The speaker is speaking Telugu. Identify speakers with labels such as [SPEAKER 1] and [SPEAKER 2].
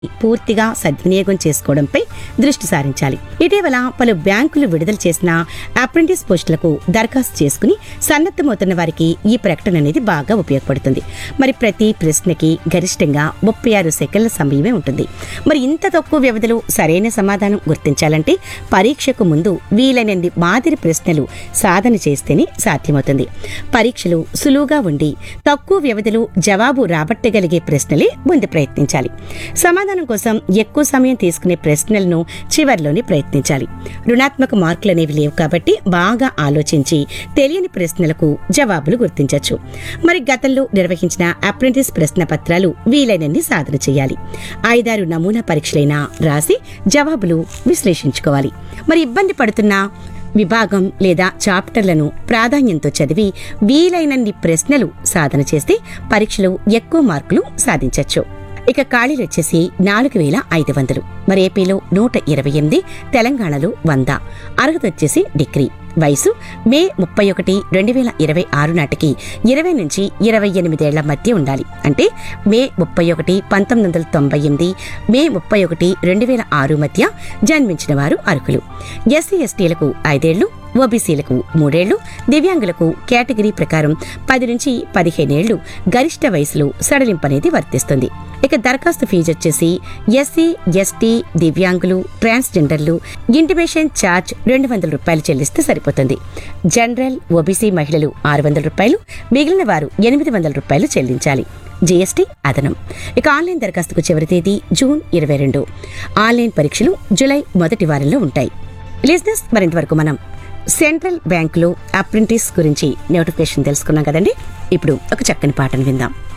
[SPEAKER 1] పూర్తిగా సద్వినియోగం చేసుకోవడంపై దృష్టి సారించాలి ఇటీవల పలు బ్యాంకులు విడుదల చేసిన అప్రెంటిస్ పోస్టులకు దరఖాస్తు చేసుకుని సన్నద్ధమవుతున్న వారికి ఈ ప్రకటన అనేది బాగా ఉపయోగపడుతుంది మరి ప్రతి ప్రశ్నకి గరిష్టంగా ముప్పై ఆరు సెకండ్ల సమయమే ఉంటుంది మరి ఇంత తక్కువ వ్యవధిలో సరైన సమాధానం గుర్తించాలంటే పరీక్షకు ముందు వీలైనన్ని మాదిరి ప్రశ్నలు సాధన చేస్తేనే సాధ్యమవుతుంది పరీక్షలు సులువుగా ఉండి తక్కువ వ్యవధిలో జవాబు రాబట్టగలిగే ప్రశ్నలే ముందు ప్రయత్నించాలి సమాధానం కోసం ఎక్కువ సమయం తీసుకునే ప్రశ్నలను చివర్లోనే ప్రయత్నించాలి రుణాత్మక మార్కులు అనేవి లేవు కాబట్టి బాగా ఆలోచించి తెలియని ప్రశ్నలకు జవాబులు గుర్తించవచ్చు మరి గతంలో నిర్వహించిన అప్రెంటిస్ ప్రశ్న పత్రాలు వీలైనన్ని సాధన చేయాలి ఐదారు నమూనా పరీక్షలైనా రాసి జవాబులు విశ్లేషించుకోవాలి మరి ఇబ్బంది పడుతున్న విభాగం లేదా చాప్టర్లను ప్రాధాన్యంతో చదివి వీలైనన్ని ప్రశ్నలు సాధన చేస్తే పరీక్షలో ఎక్కువ మార్కులు సాధించవచ్చు ఇక ఖాళీలు వచ్చేసి నాలుగు వేల ఐదు వందలు మరి ఏపీలో నూట ఇరవై ఎనిమిది తెలంగాణలో వంద అర్హత వచ్చేసి డిగ్రీ వయసు మే ముప్పై ఒకటి రెండు వేల ఇరవై ఆరు నాటికి ఇరవై నుంచి ఇరవై ఎనిమిదేళ్ల మధ్య ఉండాలి అంటే మే ముప్పై ఒకటి పంతొమ్మిది వందల తొంభై ఎనిమిది మే ముప్పై ఒకటి రెండు వేల ఆరు మధ్య జన్మించిన వారు అర్హులు ఎస్సీ ఎస్టీలకు ఐదేళ్లు ఓబీసీలకు మూడేళ్లు దివ్యాంగులకు కేటగిరీ ప్రకారం పది నుంచి పదిహేనేళ్లు గరిష్ట వయసులో సడలింపు అనేది వర్తిస్తుంది ఇక దరఖాస్తు ఫీజు వచ్చేసి ఎస్సీ ఎస్టీ దివ్యాంగులు ట్రాన్స్జెండర్లు ఇంటిమేషన్ ఛార్జ్ రెండు వందల రూపాయలు చెల్లిస్తే సరిపోతుంది జనరల్ ఓబీసీ మహిళలు ఆరు వందల రూపాయలు మిగిలిన వారు ఎనిమిది వందల రూపాయలు చెల్లించాలి జీఎస్టీ అదనం ఇక ఆన్లైన్ దరఖాస్తుకు చివరి తేదీ జూన్ ఇరవై రెండు ఆన్లైన్ పరీక్షలు జూలై మొదటి వారంలో ఉంటాయి లిజినెస్ మరింతవరకు మనం సెంట్రల్ బ్యాంకులో అప్రెంటిస్ గురించి నోటిఫికేషన్ తెలుసుకున్నాం కదండి ఇప్పుడు ఒక చక్కని పాటను విందాం